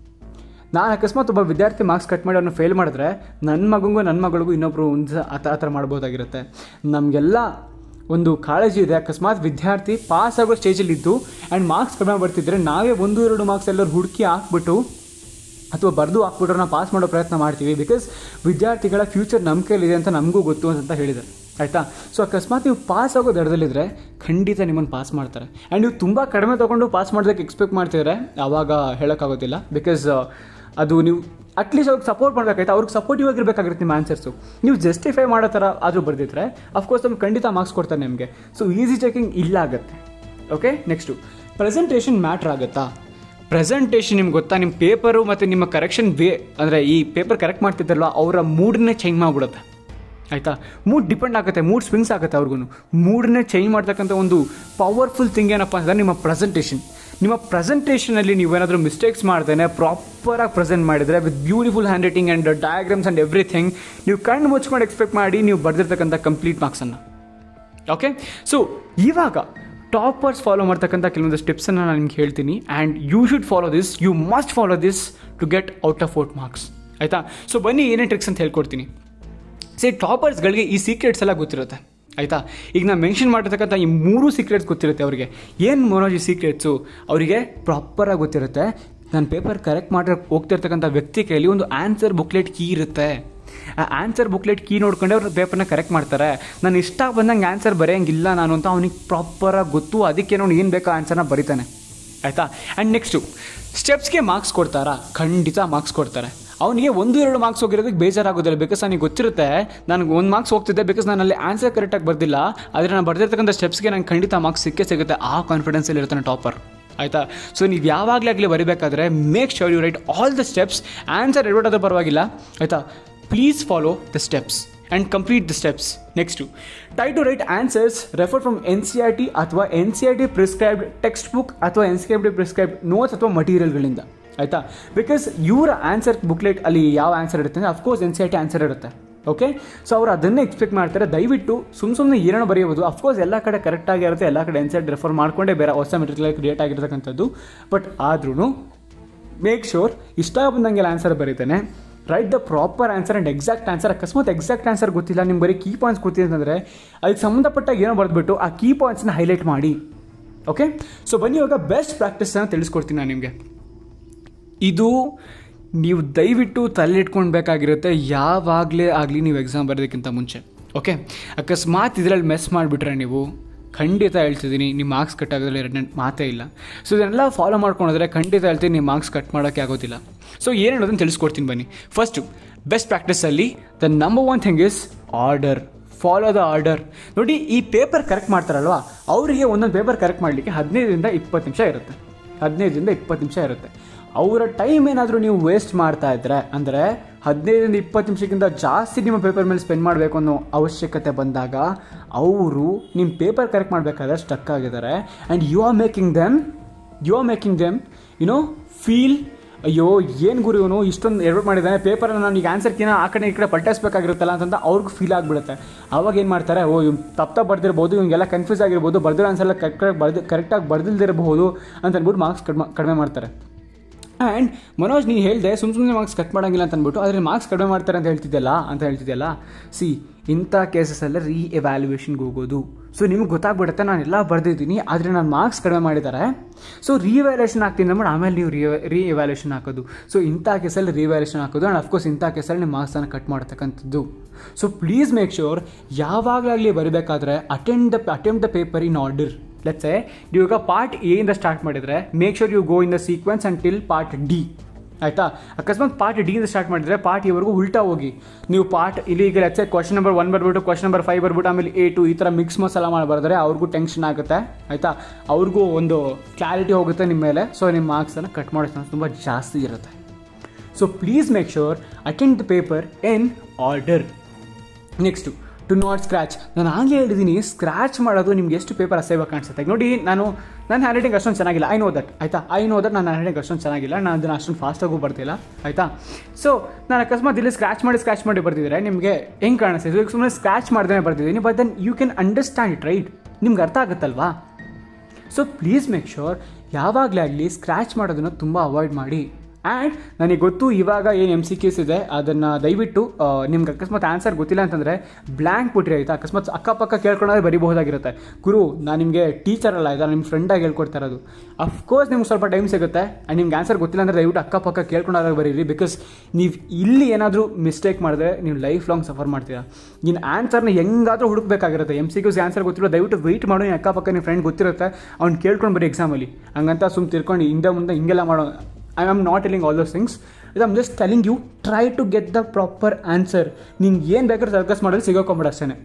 ನಾನು ಅಕಸ್ಮಾತ್ ಒಬ್ಬ ವಿದ್ಯಾರ್ಥಿ ಮಾರ್ಕ್ಸ್ ಕಟ್ ಮಾಡಿ ಅವ್ರನ್ನ ಫೇಲ್ ಮಾಡಿದ್ರೆ ನನ್ನ ಮಗಂಗೂ ನನ್ನ ಮಗಳಿಗೂ ಇನ್ನೊಬ್ರು ಒಂದು ಆ ಥರ ಆ ಥರ ಮಾಡ್ಬೋದಾಗಿರುತ್ತೆ ನಮಗೆಲ್ಲ ಒಂದು ಕಾಳಜಿ ಇದೆ ಅಕಸ್ಮಾತ್ ವಿದ್ಯಾರ್ಥಿ ಪಾಸ್ ಆಗೋ ಸ್ಟೇಜಲ್ಲಿದ್ದು ಆ್ಯಂಡ್ ಮಾರ್ಕ್ಸ್ ಕಡಿಮೆ ಬರ್ತಿದ್ರೆ ನಾವೇ ಒಂದು ಎರಡು ಮಾರ್ಕ್ಸ್ ಎಲ್ಲರೂ ಹುಡುಕಿ ಹಾಕ್ಬಿಟ್ಟು ಅಥವಾ ಬರೆದು ಹಾಕ್ಬಿಟ್ರೆ ನಾವು ಪಾಸ್ ಮಾಡೋ ಪ್ರಯತ್ನ ಮಾಡ್ತೀವಿ ಬಿಕಾಸ್ ವಿದ್ಯಾರ್ಥಿಗಳ ಫ್ಯೂಚರ್ ನಮ್ಮ ಕೈಲಿದೆ ಅಂತ ನಮಗೂ ಗೊತ್ತು ಅಂತ ಹೇಳಿದ್ದಾರೆ ಆಯಿತಾ ಸೊ ಅಕಸ್ಮಾತ್ ನೀವು ಪಾಸ್ ಆಗೋ ದರದಲ್ಲಿದ್ದರೆ ಖಂಡಿತ ನಿಮ್ಮನ್ನು ಪಾಸ್ ಮಾಡ್ತಾರೆ ಆ್ಯಂಡ್ ನೀವು ತುಂಬ ಕಡಿಮೆ ತೊಗೊಂಡು ಪಾಸ್ ಮಾಡೋದಕ್ಕೆ ಎಕ್ಸ್ಪೆಕ್ಟ್ ಮಾಡ್ತಿದ್ರೆ ಆವಾಗ ಹೇಳೋಕ್ಕಾಗೋದಿಲ್ಲ ಬಿಕಾಸ್ ಅದು ನೀವು ಅಟ್ಲೀಸ್ಟ್ ಅವ್ರಿಗೆ ಸಪೋರ್ಟ್ ಮಾಡಬೇಕಾಯ್ತು ಅವ್ರಿಗೆ ಸಪೋರ್ಟಿವ್ ಆಗಿರಬೇಕಾಗಿರುತ್ತೆ ನಿಮ್ಮ ಆನ್ಸರ್ಸು ನೀವು ಜಸ್ಟಿಫೈ ಮಾಡೋ ಥರ ಆದರೂ ಬರೆದಿದ್ರೆ ಅಫ್ಕೋರ್ಸ್ ನಮ್ಗೆ ಖಂಡಿತ ಮಾರ್ಕ್ಸ್ ಕೊಡ್ತಾರೆ ನಿಮಗೆ ಸೊ ಈಸಿ ಚೆಕಿಂಗ್ ಇಲ್ಲ ಆಗುತ್ತೆ ಓಕೆ ನೆಕ್ಸ್ಟು ಪ್ರೆಸೆಂಟೇಷನ್ ಮ್ಯಾಟ್ರ್ ಆಗುತ್ತಾ ಪ್ರೆಸೆಂಟೇಷನ್ ನಿಮ್ಗೆ ಗೊತ್ತಾ ನಿಮ್ಮ ಪೇಪರು ಮತ್ತು ನಿಮ್ಮ ಕರೆಕ್ಷನ್ ವೇ ಅಂದರೆ ಈ ಪೇಪರ್ ಕರೆಕ್ಟ್ ಮಾಡ್ತಿದ್ದಾರಲ್ಲ ಅವರ ಮೂಡನ್ನೇ ಚೇಂಜ್ ಮಾಡಿಬಿಡುತ್ತೆ ಆಯಿತಾ ಮೂಡ್ ಡಿಪೆಂಡ್ ಆಗುತ್ತೆ ಮೂಡ್ ಸ್ವಿಂಗ್ಸ್ ಆಗುತ್ತೆ ಅವ್ರಿಗೂ ಮೂಡನ್ನೇ ಚೇಂಜ್ ಮಾಡ್ತಕ್ಕಂಥ ಒಂದು ಪವರ್ಫುಲ್ ಥಿಂಗ್ ಏನಪ್ಪ ಅಂದರೆ ನಿಮ್ಮ ಪ್ರೆಸೆಂಟೇಷನ್ ನಿಮ್ಮ ಪ್ರೆಸೆಂಟೇಷನಲ್ಲಿ ನೀವೇನಾದರೂ ಮಿಸ್ಟೇಕ್ಸ್ ಮಾಡ್ದೇನೆ ಪ್ರಾಪರಾಗಿ ಪ್ರೆಸೆಂಟ್ ಮಾಡಿದರೆ with beautiful hand writing and diagrams and everything ನೀವು ಕಣ್ಣು ಮುಚ್ಕೊಂಡು ಎಕ್ಸ್ಪೆಕ್ಟ್ ಮಾಡಿ ನೀವು ಬರೆದಿರ್ತಕ್ಕಂಥ ಕಂಪ್ಲೀಟ್ ಮಾರ್ಕ್ಸನ್ನು ಓಕೆ ಸೊ ಇವಾಗ ಟಾಪರ್ಸ್ ಫಾಲೋ ಮಾಡ್ತಕ್ಕಂಥ ಕೆಲವೊಂದು ಸ್ಟೆಪ್ಸನ್ನು ನಾನು ನಿಮ್ಗೆ ಹೇಳ್ತೀನಿ and you should follow this you must follow this to get out of out marks ಆಯಿತಾ ಸೊ ಬನ್ನಿ ಏನೇ ಟ್ರಿಕ್ಸ್ ಅಂತ ಹೇಳ್ಕೊಡ್ತೀನಿ ಸಿ ಟಾಪರ್ಸ್ಗಳಿಗೆ ಈ ಸೀಕ್ರೆಟ್ಸ್ ಎಲ್ಲ ಗೊತ್ತಿರುತ್ತೆ ಆಯಿತಾ ಈಗ ನಾನು ಮೆನ್ಷನ್ ಮಾಡಿರ್ತಕ್ಕಂಥ ಈ ಮೂರು ಸೀಕ್ರೆಟ್ಸ್ ಗೊತ್ತಿರುತ್ತೆ ಅವರಿಗೆ ಏನು ಮನೋಜ್ ಈ ಸೀಕ್ರೆಟ್ಸು ಅವರಿಗೆ ಪ್ರಾಪರಾಗಿ ಗೊತ್ತಿರುತ್ತೆ ನಾನು ಪೇಪರ್ ಕರೆಕ್ಟ್ ಮಾಡಿ ಹೋಗ್ತಿರ್ತಕ್ಕಂಥ ವ್ಯಕ್ತಿ ಕೈಯಲ್ಲಿ ಒಂದು ಆನ್ಸರ್ ಬುಕ್ಲೆಟ್ ಕೀ ಇರುತ್ತೆ ಆ ಆನ್ಸರ್ ಬುಕ್ಲೆಟ್ ಕೀ ನೋಡ್ಕೊಂಡೆ ಅವ್ರ ಪೇಪರ್ನ ಕರೆಕ್ಟ್ ಮಾಡ್ತಾರೆ ನಾನು ಇಷ್ಟ ಬಂದಂಗೆ ಆನ್ಸರ್ ಬರೆಯಂಗಿಲ್ಲ ನಾನು ಅಂತ ಅವನಿಗೆ ಪ್ರಾಪರಾಗಿ ಗೊತ್ತು ಅದಕ್ಕೆ ಅವ್ನು ಏನು ಬೇಕೋ ಆನ್ಸರ್ನ ಬರಿತಾನೆ ಆಯಿತಾ ಆ್ಯಂಡ್ ನೆಕ್ಸ್ಟು ಸ್ಟೆಪ್ಸ್ಗೆ ಮಾರ್ಕ್ಸ್ ಕೊಡ್ತಾರಾ ಖಂಡಿತ ಮಾರ್ಕ್ಸ್ ಕೊಡ್ತಾರೆ ಅವನಿಗೆ ಒಂದು ಎರಡು ಮಾರ್ಕ್ಸ್ ಹೋಗಿರೋದಕ್ಕೆ ಬೇಜಾರಾಗೋದಿಲ್ಲ ಬಿಕಾಸ್ ನನಗೆ ಗೊತ್ತಿರುತ್ತೆ ನನಗೆ ಒಂದು ಮಾರ್ಕ್ಸ್ ಹೋಗ್ತಿದ್ದೆ ಬಿಕಾಸ್ ನಾನು ಅಲ್ಲಿ ಆನ್ಸರ್ ಕರೆಕ್ಟಾಗಿ ಬರ್ದಿಲ್ಲ ಆದರೆ ನಾನು ಬರ್ದಿರ್ತಕ್ಕಂಥ ಸ್ಟೆಪ್ಸ್ಗೆ ನಂಗೆ ಖಂಡಿತ ಮಾರ್ಕ್ಸ್ ಸಿಕ್ಕೇ ಸಿಗುತ್ತೆ ಆ ಕಾನ್ಫಿಡೆನ್ಸಲ್ಲಿ ಇರ್ತಾನೆ ಟಾಪರ್ ಆಯಿತಾ ಸೊ ನೀವು ಯಾವಾಗಲೇ ಆಗಲಿ ಬರಿಬೇಕಾದ್ರೆ make sure you write all the steps answer ಎಡ್ವರ್ಟ್ ಪರವಾಗಿಲ್ಲ ಆಯಿತಾ please follow the steps and complete the steps next try to write answers refer from N C R T ಅಥವಾ N C R T prescribed text book ಅಥವಾ N C R T prescribed notes ಅಥವಾ ಮಟೀರಿಯಲ್ಗಳಿಂದ ಆಯಿತಾ because ಇವರ answer booklet ಅಲ್ಲಿ ಯಾವ answer ಇರುತ್ತೆ ಅಂದರೆ of course N C R T answer ಇರುತ್ತೆ ಓಕೆ ಸೊ ಅವ್ರು ಅದನ್ನೇ ಎಕ್ಸ್ಪೆಕ್ಟ್ ಮಾಡ್ತಾರೆ ದಯವಿಟ್ಟು ಸುಮ್ಮ ಸುಮ್ಮನೆ ಏನೋ ಬರೆಯಬಹುದು ಅಫ್ಕೋರ್ಸ್ ಎಲ್ಲ ಕಡೆ ಕರೆಕ್ಟಾಗಿ ಇರುತ್ತೆ ಎಲ್ಲ ಕಡೆ N C R T refer ಮಾಡಿಕೊಂಡೇ ಬೇರೆ ಹೊಸ ಮೆಟೀರಿಯಲ್ ಕ್ರಿಯೇಟ್ ಆಗಿರ್ತಕ್ಕಂಥದ್ದು ಬಟ್ ಆದ್ರೂ ಮೇಕ್ ಶೋರ್ ಇಷ್ಟ ಬಂದಂಗೆಲ್ಲ ಆನ್ಸರ್ ಬರೀತಾನೆ write the proper answer and exact answer ಅಕಸ್ಮಾತ್ ಎಕ್ಸಾಕ್ಟ್ ಆನ್ಸರ್ ಗೊತ್ತಿಲ್ಲ ನಿಮ್ಗೆ ಬರೀ ಕೀ ಪಾಯಿಂಟ್ಸ್ ಗೊತ್ತಿದೆ ಅಂತಂದರೆ ಅದಕ್ಕೆ ಸಂಬಂಧಪಟ್ಟಾಗ ಏನೋ ಬರೆದ್ಬಿಟ್ಟು ಆ ಕೀ ಪಾಯಿಂಟ್ಸ್ನ ಹೈಲೈಟ್ ಮಾಡಿ ಓಕೆ ಸೊ ಬನ್ನಿ ಇವಾಗ ಬೆಸ್ಟ್ ಪ್ರಾಕ್ಟೀಸನ್ನು ತಿಳಿಸ್ಕೊಡ್ತೀನಿ ನಾನು ನಿಮಗೆ ಇದು ನೀವು ದಯವಿಟ್ಟು ತಲೆಯಿಟ್ಕೊಳ್ಬೇಕಾಗಿರುತ್ತೆ ಯಾವಾಗಲೇ ಆಗಲಿ ನೀವು ಎಕ್ಸಾಮ್ ಬರೋದಕ್ಕಿಂತ ಮುಂಚೆ ಓಕೆ ಅಕಸ್ಮಾತ್ ಇದರಲ್ಲಿ ಮೆಸ್ ಮಾಡಿಬಿಟ್ರೆ ನೀವು ಖಂಡಿತ ಹೇಳ್ತಿದ್ದೀನಿ ನಿಮ್ಮ ಮಾರ್ಕ್ಸ್ ಕಟ್ ಆಗೋದ್ರಲ್ಲಿ ಎರಡನೇ ಮಾತೇ ಇಲ್ಲ ಸೊ ಇದನ್ನೆಲ್ಲ ಫಾಲೋ ಮಾಡ್ಕೊಂಡ್ರೆ ಖಂಡಿತ ಹೇಳ್ತೀನಿ ನಿಮ್ಮ ಮಾರ್ಕ್ಸ್ ಕಟ್ ಮಾಡೋಕ್ಕೆ ಆಗೋದಿಲ್ಲ ಸೊ ಏನು ಹೇಳೋದನ್ನು ತಿಳಿಸ್ಕೊಡ್ತೀನಿ ಬನ್ನಿ ಫಸ್ಟು ಬೆಸ್ಟ್ ಪ್ರಾಕ್ಟೀಸಲ್ಲಿ the number one thing is order follow the order ನೋಡಿ ಈ ಪೇಪರ್ ಕರೆಕ್ಟ್ ಮಾಡ್ತಾರಲ್ವಾ ಅವರಿಗೆ ಒಂದೊಂದು ಪೇಪರ್ ಕರೆಕ್ಟ್ ಮಾಡಲಿಕ್ಕೆ ಹದಿನೈದರಿಂದ ಇಪ್ಪತ್ತು ನಿಮಿಷ ಇರುತ್ತೆ ಹದಿನೈದರಿಂದ ಇಪ್ಪತ್ತು ನಿಮಿಷ ಇರುತ್ತೆ ಅವರ ಟೈಮ್ ಏನಾದರೂ ನೀವು ವೇಸ್ಟ್ ಮಾಡ್ತಾ ಇದ್ರೆ ಅಂದರೆ ಹದಿನೈದರಿಂದ ಇಪ್ಪತ್ತು ನಿಮಿಷಕ್ಕಿಂತ ಜಾಸ್ತಿ ನಿಮ್ಮ ಪೇಪರ್ ಮೇಲೆ ಸ್ಪೆಂಡ್ ಮಾಡಬೇಕು ಅನ್ನೋ ಅವಶ್ಯಕತೆ ಬಂದಾಗ ಅವರು ನಿಮ್ಮ ಪೇಪರ್ ಕರೆಕ್ಟ್ ಮಾಡಬೇಕಾದ್ರೆ ಸ್ಟಕ್ ಆಗಿದ್ದಾರೆ and you are making them you are making them you know feel ಅಯ್ಯೋ ಏನು ಗುರು ಇವನು ಇಷ್ಟೊಂದು ಎಡವಟ್ ಮಾಡಿದ್ದಾನೆ ಪೇಪರನ್ನು ನಾನು ಈಗ ಆನ್ಸರ್ಕಿನ ಆ ಕಡೆ ಈ ಕಡೆ ಪಲ್ಟಾಯಿಸ್ಬೇಕಾಗಿರುತ್ತಲ್ಲ ಅಂತಂದ ಅವ್ರಿಗೂ ಫೀಲ್ ಆಗಿಬಿಡುತ್ತೆ ಅವಾಗ ಏನು ಮಾಡ್ತಾರೆ ಓ ಇವ್ನು ತಪ್ಪ ತಪ್ಪು ಬರ್ದಿರ್ಬೋದು ಇವ್ನಿಗೆಲ್ಲ ಕನ್ಫ್ಯೂಸ್ ಆಗಿರ್ಬೋದು ಬರ್ದಿರೋ ಆನ್ಸರ್ ಕರೆಕ್ಟಾಗಿ ಬರ್ದು ಕರೆಕ್ಟಾಗಿ ಬರ್ದಿಲ್ದಿರಬಹುದು ಅಂತ ಅಂದ್ಬಿಟ್ಟು ಮಾರ್ಕ್ಸ್ ಕಡಿಮೆ ಕಡಿಮೆ ಮಾಡ್ತಾರೆ ಆ್ಯಂಡ್ ಮನೋಜ್ ನೀನು ಹೇಳಿದೆ ಸುಮ್ಮ ಸುಮ್ಮನೆ ಮಾರ್ಕ್ಸ್ ಕಟ್ ಮಾಡೋಂಗಿಲ್ಲ ಅಂತ ಅಂದ್ಬಿಟ್ಟು ಆದರೆ ಮಾರ್ಕ್ಸ್ ಕಡಿಮೆ ಮಾಡ್ತಾರೆ ಅಂತ ಹೇಳ್ತಿದ್ದಲ್ಲ ಅಂತ ಹೇಳ್ತಿದ್ದಲ್ಲ ಸಿ ಇಂಥ ಕೇಸಸ್ಸೆಲ್ಲ ರೀ ಎವ್ಯಾಲ್ಯೂಯೇಷನ್ಗೆ ಹೋಗೋದು ಸೊ ನಿಮ್ಗೆ ಗೊತ್ತಾಗ್ಬಿಡುತ್ತೆ ನಾನು ಎಲ್ಲ ಬರೆದಿದ್ದೀನಿ ಆದರೆ ನಾನು ಮಾರ್ಕ್ಸ್ ಕಡಿಮೆ ಮಾಡಿದ್ದಾರೆ ಸೊ ರಿವ್ಯಾಲ್ಯೂಷನ್ ಆಗ್ತೀನಿ ಅಂದ್ಬಿಟ್ಟು ಆಮೇಲೆ ನೀವು ರಿ ರೀ ಎವ್ಯಾಲ್ಯೂಷನ್ ಹಾಕೋದು ಸೊ ಇಂಥ ಕೇಸಲ್ಲಿ ರಿವ್ಯಾಲ್ಯೂಷನ್ ಹಾಕೋದು ಆ್ಯಂಡ್ ಅಫ್ಕೋರ್ಸ್ ಇಂಥ ಕೇಸಲ್ಲಿ ನಿಮ್ಮ ಮಾರ್ಕ್ಸನ್ನು ಕಟ್ ಮಾಡ್ತಕ್ಕಂಥದ್ದು ಸೊ ಪ್ಲೀಸ್ ಮೇಕ್ ಶ್ಯೂರ್ ಯಾವಾಗಲಾಗಲಿ ಬರಬೇಕಾದ್ರೆ attend the attend the paper in order let's ನೀವು ಈಗ ಪಾರ್ಟ್ ಎ ಇಂದ ಸ್ಟಾರ್ಟ್ ಮಾಡಿದರೆ make sure you go in the sequence and till part D ಆಯಿತಾ ಅಕಸ್ಮಾತ್ ಪಾರ್ಟ್ ಡಿ ಇಂದ ಸ್ಟಾರ್ಟ್ ಮಾಡಿದರೆ ಪಾರ್ಟ್ ಇವರೆಗೂ ಉಲ್ಟಾ ಹೋಗಿ ನೀವು ಪಾರ್ಟ್ ಇಲ್ಲಿ ಈಗ ಲೆಟ್ಸ್ ಕ್ವಶನ್ ನಂಬರ್ ಒನ್ ಬರ್ಬಿಟ್ಟು ಕ್ವಶನ್ ನಂಬರ್ ಫೈವ್ ಬರ್ಬಿಟ್ಟು ಆಮೇಲೆ ಎ ಟು ಈ ಥರ ಮಿಕ್ಸ್ ಮಸಾಲ ಮಾಡಿ ಬರೆದ್ರೆ ಅವ್ರಿಗೂ ಟೆನ್ಷನ್ ಆಗುತ್ತೆ ಆಯಿತಾ ಅವ್ರಿಗೂ ಒಂದು ಕ್ಲಾರಿಟಿ ಹೋಗುತ್ತೆ ನಿಮ್ಮ ಮೇಲೆ ಸೊ ನಿಮ್ಮ ಮಾರ್ಕ್ಸನ್ನು ಕಟ್ ಮಾಡೋ ಚಾನ್ಸ್ ತುಂಬ ಜಾಸ್ತಿ ಇರುತ್ತೆ so please make sure attend the paper in order next do not scratch ನಾನು ಆಗಲೇ ಹೇಳಿದ್ದೀನಿ ಸ್ಕ್ರ್ಯಾಚ್ ಮಾಡೋದು ನಿಮ್ಗೆ ಎಷ್ಟು ಪೇಪರ್ ಅಸೇವಾಗಿ ಕಾಣಿಸುತ್ತೆ ನೋಡಿ ನಾನು ನನ್ನ ಹ್ಯಾಂಡ್ ರೈಟಿಂಗ್ ಅಷ್ಟೊಂದು ಚೆನ್ನಾಗಿಲ್ಲ ಐ ನೋ ದಟ್ ಆಯಿತಾ ಐ ನೋ ದಟ್ ನನ್ನ ಹ್ಯಾಂಡ್ ರೈಟಿಂಗ್ ಅಷ್ಟೊಂದು ಚೆನ್ನಾಗಿಲ್ಲ ನಾನು ಅದನ್ನು ಅಷ್ಟೊಂದು ಫಾಸ್ಟಾಗೂ ಬರ್ತಿಲ್ಲ ಆಯಿತಾ ಸೊ ನಾನು ಅಕಸ್ಮಾತ್ ಇಲ್ಲಿ ಸ್ಕ್ರ್ಯಾಚ್ ಮಾಡಿ ಸ್ಕ್ರ್ಯಾಚ್ ಮಾಡಿ ಬರ್ತಿದ್ರೆ ನಿಮಗೆ ಹೆಂಗೆ ಕಾಣಿಸ್ತಿದೆ ಈಗ ಸುಮ್ಮನೆ ಸ್ಕ್ರ್ಯಾಚ್ ಮಾಡ್ದೇ ಬರ್ತಿದ್ದೀನಿ but then you can understand it right ನಿಮ್ಗೆ ಅರ್ಥ ಆಗುತ್ತಲ್ವಾ ಸೊ ಪ್ಲೀಸ್ ಮೇಕ್ ಶೋರ್ ಯಾವಾಗಲೇ ಆಗಲಿ ಸ್ಕ್ರ್ಯಾಚ್ ಮಾಡೋದನ್ನು ತುಂಬ ಅವಾಯ್ಡ್ ಮಾಡಿ ಆ್ಯಂಡ್ ನನಗೆ ಗೊತ್ತು ಇವಾಗ ಏನು ಎಮ್ ಸಿ ಕೇಸ್ ಇದೆ ಅದನ್ನು ದಯವಿಟ್ಟು ಆ, ನಿಮ್ಗೆ ಅಕಸ್ಮಾತ್ ಆನ್ಸರ್ ಗೊತ್ತಿಲ್ಲ ಅಂತಂದರೆ ಬ್ಲ್ಯಾಂಕ್ ಬಿಟ್ರಿ ಆಯಿತಾ ಅಕಸ್ಮಾತ್ ಅಕ್ಕಪಕ್ಕ ಕೇಳ್ಕೊಂಡ್ರೆ ಬರಿಬಹುದಾಗಿರುತ್ತೆ ಗುರು ನಾನು ನಿಮಗೆ ಟೀಚರ್ ಅಲ್ಲ ಆಯಿತಾ ನಿಮ್ಮ ಫ್ರೆಂಡಾಗಿ ಹೇಳ್ಕೊಡ್ತಾ ಇರೋದು ಅಫ್ಕೋರ್ಸ್ ನಿಮ್ಗೆ ಸ್ವಲ್ಪ ಟೈಮ್ ಸಿಗುತ್ತೆ ಆ್ಯಂಡ್ ನಿಮ್ಗೆ ಆನ್ಸರ್ ಗೊತ್ತಿಲ್ಲ ಅಂದರೆ ದಯವಿಟ್ಟು ಅಕ್ಕಪಕ್ಕ ಕೇಳ್ಕೊಂಡಾಗ ಬರೀರಿ ಬಿಕಾಸ್ ನೀವು ಇಲ್ಲಿ ಏನಾದರೂ ಮಿಸ್ಟೇಕ್ ಮಾಡಿದ್ರೆ ನೀವು ಲೈಫ್ ಲಾಂಗ್ ಸಫರ್ ಮಾಡ್ತೀರಾ ನೀನು ಆನ್ಸರ್ನ ಹೆಂಗಾದರೂ ಹುಡುಕ್ಬೇಕಾಗಿರುತ್ತೆ ಎಮ್ ಸಿ ಕ್ಯೂಸ್ ಆನ್ಸರ್ ಗೊತ್ತಿಲ್ಲ ದಯವಿಟ್ಟು ವೆಯ್ಟ್ ಮಾಡು ನೀನು ಅಕ್ಕಪಕ್ಕ ನಿಮ್ಮ ಫ್ರೆಂಡ್ ಗೊತ್ತಿರುತ್ತೆ ಅವ್ನು ಕೇಳ್ಕೊಂಡು ಬರೀ ಎಕ್ಸಾಮಲ್ಲಿ ಹಂಗಂತ ಸುಮ್ಮನೆ ತಿರ್ಕೊಂಡು ಹಿಂದೆ ಮುಂದೆ ಹಿಂಗೆಲ್ಲ ಮಾಡೋ I am not telling all those things ಇದು am just telling you try to get the proper answer ನಿಂಗೆ ಏನು ಬೇಕಾದ್ರೂ ಸರ್ಕಸ್ ಮಾಡೋದು ಸಿಗೋಕೊಂಬಿಡ ಅಷ್ಟೇ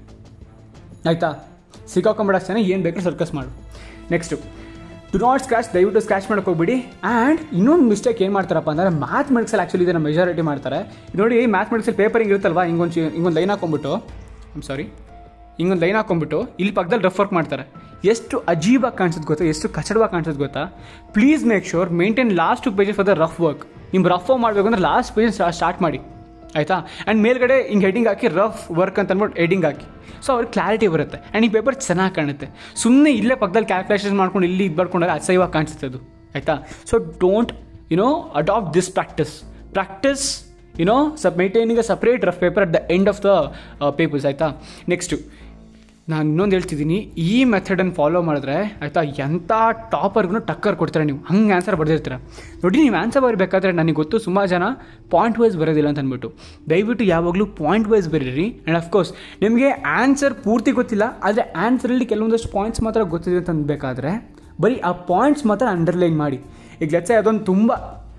ಆಯಿತಾ ಸಿಕ್ಕಾಕೊಂಬಿಡ ಅಷ್ಟೇ ಏನು ಬೇಕಾದ್ರೂ ಸರ್ಕಸ್ ಮಾಡು ನೆಕ್ಸ್ಟು ಡು ನಾಟ್ ಸ್ಕ್ರಾಚ್ ದಯವಿಟ್ಟು ಸ್ಕ್ರಾಚ್ ಮಾಡಕ್ಕೆ ಹೋಗ್ಬಿಡಿ ಆ್ಯಂಡ್ ಇನ್ನೊಂದು ಮಿಸ್ಟೇಕ್ ಏನು ಮಾಡ್ತಾರಪ್ಪ ಅಂದರೆ ಮ್ಯಾಥ್ಮೆಟಿಕ್ಸಲ್ಲಿ ಆ್ಯಕ್ಚುಲಿ ಇದನ್ನು ಮೆಜಾರಿಟಿ ಮಾಡ್ತಾರೆ ನೋಡಿ ಮ್ಯಾಥ್ಮೆಟಿಕ್ಸಲ್ಲಿ ಪೇಪರ್ ಹಿಂಗೆ ಇರುತ್ತಲ್ವಾ ಹಿಂಗೊಂದು ಚಿ- ಹಿಂಗೊಂದು ಲೈನ್ ಹಾಕೊಂಬಿಟ್ಟು ಐಮ್ ಸಾರಿ ಹಿಂಗೊಂದು ಲೈನ್ ಹಾಕೊಂಡ್ಬಿಟ್ಟು ಇಲ್ಲಿ ಪಕ್ಕದಲ್ಲಿ ರಫ್ ವರ್ಕ್ ಮಾಡ್ತಾರೆ ಎಷ್ಟು ಅಜೀಬಾಗಿ ಕಾಣಿಸುತ್ತೆ ಗೊತ್ತಾ ಎಷ್ಟು ಕಚಡವಾಗಿ ಕಾಣಿಸುತ್ತೆ ಗೊತ್ತಾ please make sure maintain last two pages for the rough work ನಿಮ್ಮ ರಫ್ ಮಾಡಬೇಕು ಅಂದ್ರೆ ಲಾಸ್ಟ್ ಪೇಜ್ ಸ್ಟಾರ್ಟ್ ಮಾಡಿ ಆಯಿತಾ ಆ್ಯಂಡ್ ಮೇಲ್ಗಡೆ ಹಿಂಗೆ ಹೆಡಿಂಗ್ ಹಾಕಿ ರಫ್ ವರ್ಕ್ ಅಂತ ಅಂದ್ಬಿಟ್ಟು ಹೆಡಿಂಗ್ ಹಾಕಿ ಸೊ ಅವ್ರಿಗೆ ಕ್ಲಾರಿಟಿ ಬರುತ್ತೆ ಆ್ಯಂಡ್ ಈ ಪೇಪರ್ ಚೆನ್ನಾಗಿ ಕಾಣುತ್ತೆ ಸುಮ್ಮನೆ ಇಲ್ಲೇ ಪಕ್ಕದಲ್ಲಿ ಕ್ಯಾಲ್ಕುಲೇಷನ್ ಮಾಡ್ಕೊಂಡು ಇಲ್ಲಿ ಇದು ಬರ್ಕೊಂಡ್ರೆ ಅಸಹ್ಯವಾಗಿ ಕಾಣಿಸುತ್ತೆ ಅದು ಆಯಿತಾ so don't you know adapt this practice practice you know ಸಪ್ maintaining a separate rough paper at the end of the papers ಆಯಿತಾ ನೆಕ್ಸ್ಟು ನಾನು ಇನ್ನೊಂದು ಹೇಳ್ತಿದ್ದೀನಿ ಈ ಮೆಥಡನ್ನು ಫಾಲೋ ಮಾಡಿದ್ರೆ ಆಯಿತಾ ಎಂಥ ಟಾಪರ್ಗೂ ಟಕ್ಕರ್ ಕೊಡ್ತಾರೆ ನೀವು ಹಂಗೆ ಆನ್ಸರ್ ಬರೆದಿರ್ತೀರ ನೋಡಿ ನೀವು ಆನ್ಸರ್ ಬರಬೇಕಾದ್ರೆ ನನಗೆ ಗೊತ್ತು ಸುಮಾರು ಜನ ಪಾಯಿಂಟ್ ವೈಸ್ ಬರೋದಿಲ್ಲ ಅಂತ ಅಂದ್ಬಿಟ್ಟು ದಯವಿಟ್ಟು ಯಾವಾಗಲೂ ಪಾಯಿಂಟ್ ವೈಸ್ ಬರೀರಿ ಆ್ಯಂಡ್ ಅಫ್ಕೋರ್ಸ್ ನಿಮಗೆ ಆನ್ಸರ್ ಪೂರ್ತಿ ಗೊತ್ತಿಲ್ಲ ಆದರೆ ಆನ್ಸರಲ್ಲಿ ಕೆಲವೊಂದಷ್ಟು ಪಾಯಿಂಟ್ಸ್ ಮಾತ್ರ ಗೊತ್ತಿದೆ ಅಂತ ಅಂದಬೇಕಾದ್ರೆ ಬರೀ ಆ ಪಾಯಿಂಟ್ಸ್ ಮಾತ್ರ ಅಂಡರ್ಲೈನ್ ಮಾಡಿ ಈಗ ಲೆಟ್ಸೆ ಅದೊಂದು ತುಂಬ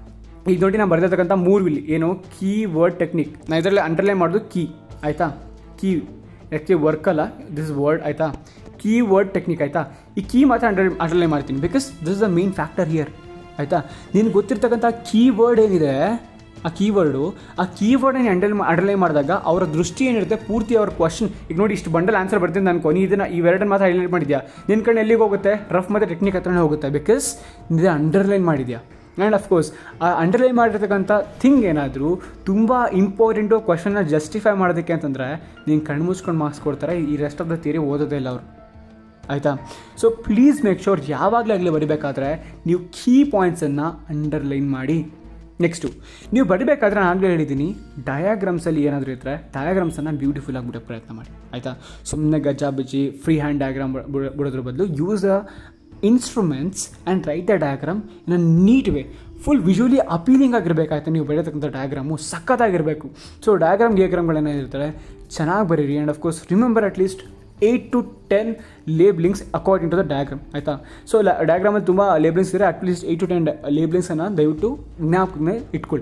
ಈಗ ನೋಡಿ ನಾನು ಬರೆದಿರ್ತಕ್ಕಂಥ ಮೂರು ವಿಲ್ ಏನು ಕೀ ವರ್ಡ್ ಟೆಕ್ನಿಕ್ ನಾನು ಇದರಲ್ಲಿ ಅಂಡರ್ಲೈನ್ ಮಾಡೋದು ಕೀ ಆಯಿತಾ ಕೀ ಆ್ಯಕ್ಚುಲಿ ವರ್ಕ್ ಅಲ್ಲ ದಿಸ್ ವರ್ಡ್ ಆಯಿತಾ ಕೀ ವರ್ಡ್ ಟೆಕ್ನಿಕ್ ಆಯಿತಾ ಈ ಕೀ ಮಾತ್ರ ಅಂಡರ್ ಅಂಡರ್ಲೈನ್ ಮಾಡ್ತೀನಿ because this is the main factor here ಆಯಿತಾ ನಿನ್ಗೆ ಗೊತ್ತಿರ್ತಕ್ಕಂಥ ಕೀ ವರ್ಡ್ ಏನಿದೆ ಆ ಕೀವರ್ಡು ಆ ಕೀವರ್ಡನ್ನು ಅಂಡರ್ ಅಂಡರ್ಲೈನ್ ಮಾಡಿದಾಗ ಅವರ ದೃಷ್ಟಿ ಏನಿರುತ್ತೆ ಪೂರ್ತಿ ಅವ್ರ ಕ್ವಶನ್ ಈಗ ನೋಡಿ ಇಷ್ಟು ಬಂಡಲ್ ಆನ್ಸರ್ ಬರ್ತೀನಿ ನಾನು ಕೊನೆ ಇದನ್ನು ಇವೆರಡನ್ನ ಮಾತ್ರ ಹೈಲೈಟ್ ಮಾಡಿದ್ಯಾ ನಿನ್ನ ಕಣ್ಣು ಎಲ್ಲಿಗೆ ಹೋಗುತ್ತೆ ರಫ್ ಮತ್ತು ಟೆಕ್ನಿಕ್ ಹತ್ರನೇ ಹೋಗುತ್ತೆ ಬಿಕಾಸ್ ಇದು ಅಂಡರ್ಲೈನ್ ಮಾಡಿದ್ಯಾ ಆ್ಯಂಡ್ ಅಫ್ಕೋರ್ಸ್ ಆ ಅಂಡರ್ಲೈನ್ ಮಾಡಿರ್ತಕ್ಕಂಥ ಥಿಂಗ್ ಏನಾದರೂ ತುಂಬ ಇಂಪಾರ್ಟೆಂಟು ಕ್ವಶನ್ನ ಜಸ್ಟಿಫೈ ಮಾಡೋದಕ್ಕೆ ಅಂತಂದರೆ ನೀನು ಕಣ್ಣು ಮುಚ್ಕೊಂಡು ಮಾರ್ಕ್ಸ್ ಕೊಡ್ತಾರೆ ಈ ರೆಸ್ಟ್ ಆಫ್ ದ ಥಿಯರಿ ಓದೋದೇ ಇಲ್ಲ ಅವರು ಆಯಿತಾ ಸೊ ಪ್ಲೀಸ್ ಮೇಕ್ ಶೋರ್ ಯಾವಾಗಲೇ ಆಗಲಿ ಬರಿಬೇಕಾದ್ರೆ ನೀವು ಕೀ ಪಾಯಿಂಟ್ಸನ್ನು ಅಂಡರ್ಲೈನ್ ಮಾಡಿ ನೆಕ್ಸ್ಟು ನೀವು ಬರಿಬೇಕಾದ್ರೆ ನಾನು ಆಗಲೇ ಹೇಳಿದ್ದೀನಿ ಡಯಾಗ್ರಾಮ್ಸಲ್ಲಿ ಏನಾದರೂ ಇದ್ದರೆ ಡಯಾಗ್ರಾಮ್ಸನ್ನು ಬ್ಯೂಟಿಫುಲ್ ಆಗಿ ಬಿಡೋಕ್ಕೆ ಪ್ರಯತ್ನ ಮಾಡಿ ಆಯಿತಾ ಸುಮ್ಮನೆ ಗಜ್ಜಾ ಬಜ್ಜಿ ಫ್ರೀ ಹ್ಯಾಂಡ್ ಡಯಾಗ್ರಾಮ್ ಬಿಡೋದ್ರ ಬದಲು use a instruments and write the diagram in a neat way full visually appealing ಆಗಿರಬೇಕಾಯ್ತು ನೀವು ಬೆಳೆಯತಕ್ಕಂಥ ಡಯಾಗ್ರಾಮು ಸಖತ್ತಾಗಿರಬೇಕು ಸೊ ಡಯಾಗ್ರಾಮ್ ಡಿಯಾಗ್ರಾಮ್ಗಳೇನಿರ್ತಾರೆ ಚೆನ್ನಾಗಿ ಬರೀರಿ and of course remember at least eight to ten labelings according to the diagram ಆಯಿತಾ ಸೊ ಡಯಾಗ್ರಾಮಲ್ಲಿ ತುಂಬ ಲೇಬ್ಲಿಂಗ್ಸ್ ಇದ್ದರೆ ಅಟ್ಲೀಸ್ಟ್ ಏಯ್ಟ್ ಟು ಟೆನ್ ಲೇಬ್ಲಿಂಗ್ಸನ್ನು ದಯವಿಟ್ಟು ಜ್ಞಾಪಕನೇ ಇಟ್ಕೊಳ್ಳಿ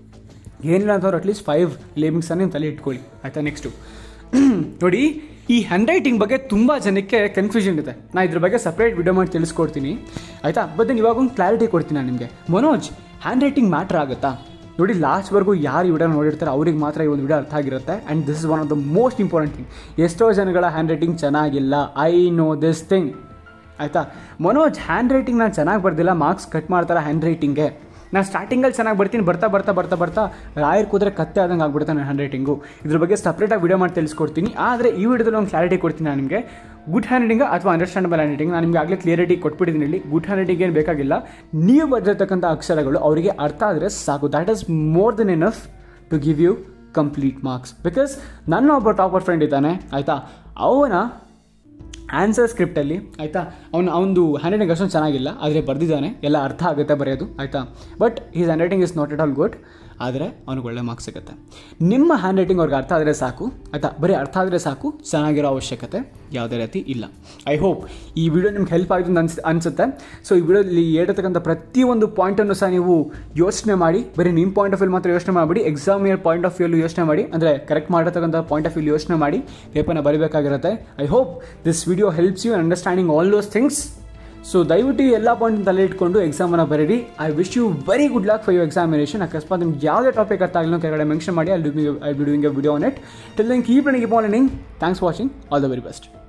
ಏನಿಲ್ಲ ಅಂತಂದ್ರೆ ಅಟ್ಲೀಸ್ಟ್ ಫೈವ್ ಲೇಬಿಂಗ್ಸನ್ನು ನಿಮ್ಮ ತಲೆ ಇಟ್ಕೊಳ್ಳಿ ಆಯಿತಾ ನೆಕ್ಸ್ಟು ನೋಡಿ ಈ ಹ್ಯಾಂಡ್ ರೈಟಿಂಗ್ ಬಗ್ಗೆ ತುಂಬ ಜನಕ್ಕೆ ಕನ್ಫ್ಯೂಷನ್ ಇದೆ ನಾನು ಇದ್ರ ಬಗ್ಗೆ ಸಪ್ರೇಟ್ ವಿಡಿಯೋ ಮಾಡಿ ತಿಳಿಸ್ಕೊಡ್ತೀನಿ ಆಯಿತಾ ಬಟ್ ದೆನ್ ಇವಾಗ ಒಂದು ಕ್ಲಾರಿಟಿ ಕೊಡ್ತೀನಿ ನಾನು ನಿಮಗೆ ಮನೋಜ್ ಹ್ಯಾಂಡ್ ರೈಟಿಂಗ್ ಮ್ಯಾಟ್ರ್ ಆಗುತ್ತಾ ನೋಡಿ ಲಾಸ್ಟ್ವರೆಗೂ ಯಾರು ಈ ವಿಡಿಯೋ ನೋಡಿರ್ತಾರೆ ಅವ್ರಿಗೆ ಮಾತ್ರ ಈ ಒಂದು ವಿಡಿಯೋ ಅರ್ಥ ಆಗಿರುತ್ತೆ and this is one of the most important thing ಎಷ್ಟೋ ಜನಗಳ ಹ್ಯಾಂಡ್ ರೈಟಿಂಗ್ ಚೆನ್ನಾಗಿಲ್ಲ ಐ ನೋ ದಿಸ್ ಥಿಂಗ್ ಆಯಿತಾ ಮನೋಜ್ ಹ್ಯಾಂಡ್ ರೈಟಿಂಗ್ ನಾನು ಚೆನ್ನಾಗಿ ಬರ್ದಿಲ್ಲ ಮಾರ್ಕ್ಸ್ ಕಟ್ ಮಾಡ್ತಾರೆ ಹ್ಯಾಂಡ್ ರೈಟಿಂಗ್ಗೆ ನಾನು ಸ್ಟಾರ್ಟಿಂಗಲ್ಲಿ ಚೆನ್ನಾಗಿ ಬರ್ತೀನಿ ಬರ್ತಾ ಬರ್ತಾ ಬರ್ತಾ ಬರ್ತಾ ರಾಯರ್ ಕೂತ್ರೆ ಕತ್ತೆ ಆದಂಗೆ ಆಗ್ಬಿಡುತ್ತೆ ನನ್ನ ಹ್ಯಾಂಡ್ ರೈಟಿಂಗು ಇದ್ರ ಬಗ್ಗೆ ಸಪ್ರೇಟಾಗಿ ವಿಡಿಯೋ ಮಾಡಿ ತಿಳಿಸ್ಕೊಡ್ತೀನಿ ಆದರೆ ಈ ವಿಡಿಯೋದಲ್ಲಿ ಒಂದು ಕ್ಲಾರಿಟಿ ಕೊಡ್ತೀನಿ ನಾನು ನಿಮಗೆ ಗುಡ್ ಹ್ಯಾಂಡ್ ರೈಟಿಂಗ್ ಅಥವಾ ಅಂಡರ್ಸ್ಟ್ಯಾಂಡಬಲ್ ಹ್ಯಾಂಡ್ ರೈಟಿಂಗ್ ನಾನು ನಿಮಗೆ ಆಗಲೇ ಕ್ಲಿಯರಿಟಿ ಕೊಟ್ಬಿಟ್ಟಿದ್ದೀನಿ ಇಲ್ಲಿ ಗುಡ್ ಹ್ಯಾಂಡ್ ರೈಟಿಂಗ್ ಏನು ಬೇಕಾಗಿಲ್ಲ ನೀವು ಬರೆದಿರ್ತಕ್ಕಂಥ ಅಕ್ಷರಗಳು ಅವರಿಗೆ ಅರ್ಥ ಆದರೆ ಸಾಕು that is more then enough to give you complete marks because ನನ್ನ ಒಬ್ಬ ಟಾಪರ್ ಫ್ರೆಂಡ್ ಇದ್ದಾನೆ ಆಯಿತಾ ಅವನ ಆನ್ಸರ್ ಸ್ಕ್ರಿಪ್ಟಲ್ಲಿ ಆಯಿತಾ ಅವನು ಅವನದು ಹ್ಯಾಂಡ್ ರೈಟಿಂಗ್ ಅಷ್ಟೊಂದು ಚೆನ್ನಾಗಿಲ್ಲ ಆದರೆ ಬರೆದಿದ್ದಾನೆ ಎಲ್ಲ ಅರ್ಥ ಆಗುತ್ತೆ ಬರೆಯೋದು ಆಯಿತಾ but he's hand writing is not at all good ಆದರೆ ಅವ್ನಿಗೆ ಒಳ್ಳೆ ಮಾರ್ಕ್ಸ್ ಸಿಗುತ್ತೆ ನಿಮ್ಮ ಹ್ಯಾಂಡ್ ರೈಟಿಂಗ್ ಅವ್ರಿಗೆ ಅರ್ಥ ಆದರೆ ಸಾಕು ಆಯಿತಾ ಬರೀ ಅರ್ಥ ಆದರೆ ಸಾಕು ಚೆನ್ನಾಗಿರೋ ಅವಶ್ಯಕತೆ ಯಾವುದೇ ರೀತಿ ಇಲ್ಲ ಐ ಹೋಪ್ ಈ ವಿಡಿಯೋ ನಿಮ್ಗೆ ಹೆಲ್ಪ್ ಆಯಿತು ಅಂತ ಅನ್ಸ್ ಅನಿಸುತ್ತೆ ಸೊ ಈ ವಿಡಿಯೋದಲ್ಲಿ ಹೇಳಿರ್ತಕ್ಕಂಥ ಪ್ರತಿಯೊಂದು ಪಾಯಿಂಟನ್ನು ಸಹ ನೀವು ಯೋಚನೆ ಮಾಡಿ ಬರೀ ನಿಮ್ಮ ಪಾಯಿಂಟ್ ಆಫ್ ವ್ಯೂ ಮಾತ್ರ ಯೋಚನೆ ಮಾಡಿಬಿಡಿ ಎಕ್ಸಾಮ್ ಇಯರ್ ಪಾಯಿಂಟ್ ಆಫ್ ವ್ಯೂಲು ಯೋಚನೆ ಮಾಡಿ ಅಂದರೆ ಕರೆಕ್ಟ್ ಮಾಡಿರ್ತಕ್ಕಂಥ ಪಾಯಿಂಟ್ ಆಫ್ ವ್ಯೂ ಯೋಚನೆ ಮಾಡಿ ಪೇಪರ್ನ ಬರೀಬೇಕಾಗಿರುತ್ತೆ I hope this video helps you understanding all those things so ದಯವಿಟ್ಟು ಈ ಎಲ್ಲ ಪಾಯಿಂಟ್ ತಲೆ ಇಟ್ಕೊಂಡು ಎಕ್ಸಾಮನ್ನು ಬರೀರಿ I wish you very good luck for you examination ಅಕಸ್ಮಾತ್ ನಿಮ್ಗೆ ಯಾವುದೇ ಟಾಪಿಕ್ ಅರ್ಥ ಆಗಲಿ ಕೆಳಗಡೆ ಮೆನ್ಷನ್ ಮಾಡಿ I do I be doing a video on it till then keep running keep on learning thanks watching all the very best